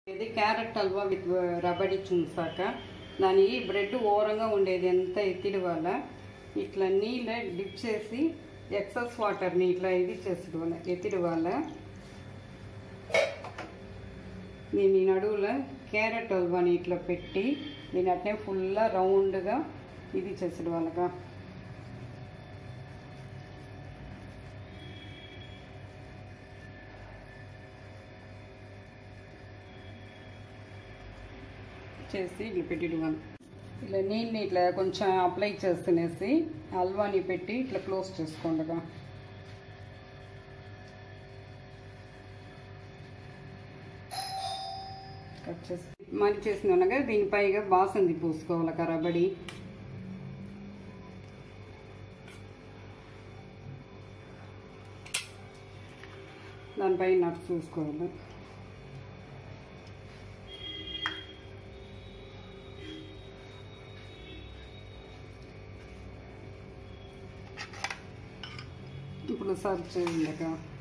ఇది carrot halwa with rabri చూసాక దాని బ్రెడ్ ఓరంగా ఉండేది ఎంత ఎత్తిడి వల్ల ఇట్లా నీళ్ళ డిప్ చేసి ఎక్సెస్ వాటర్ని ఇట్లా ఇది చేసడం వల్ల ఎత్తిడి వల్ల దీని నడువుల క్యారెట్ హల్వాని ఇట్లా పెట్టి దీని అట్నే ఫుల్గా రౌండ్గా ఇది చేసడం వల్లగా చేసి ఇట్లా పెట్టిడుగాను ఇట్లా నీళ్ళని ఇట్లా కొంచెం అప్లై చేస్తునేసి హల్వాని పెట్టి ఇట్లా క్లోజ్ చేసుకోండిగా కట్ చేసి మరి చేసిన ఉండగా దీనిపైగా బాసంది పూసుకోవాలి కరబడి దానిపై నట్టు చూసుకోవాలి ఇప్పుడు సర్వ్ చేయండి